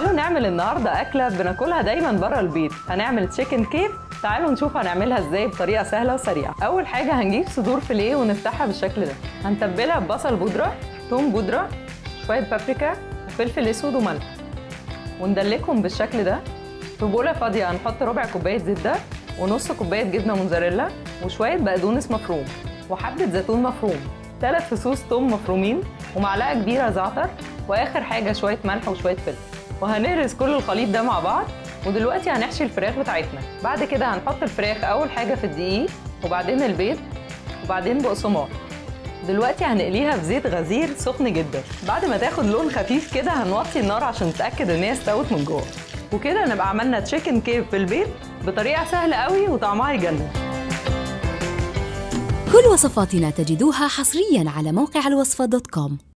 تعالوا نعمل النهارده اكله بناكلها دايما بره البيت هنعمل تشيكن كيف تعالوا نشوف هنعملها ازاي بطريقه سهله وسريعه اول حاجه هنجيب صدور فيليه ونفتحها بالشكل ده هنتبلها ببصل بودره توم بودره شويه بابريكا وفلفل اسود وملح وندلكهم بالشكل ده في بوله فاضيه هنحط ربع كوبايه زبده ونص كوبايه جبنه موزاريلا وشويه بقدونس مفروم وحبه زيتون مفروم ثلاث فصوص توم مفرومين ومعلقه كبيره زعتر واخر حاجه شويه ملح وشويه فلفل وهنهرس كل الخليط ده مع بعض ودلوقتي هنحشي الفراخ بتاعتنا بعد كده هنحط الفراخ اول حاجه في الدقيق وبعدين البيض وبعدين بقسماط دلوقتي هنقليها في زيت غزير سخن جدا بعد ما تاخد لون خفيف كده هنوطي النار عشان نتاكد ان هي استوت من جوه وكده نبقى عملنا تشيكن كيف في البيت بطريقه سهله قوي وطعمها يجنن كل وصفاتنا تجدوها حصريا على موقع الوصفة دوت كوم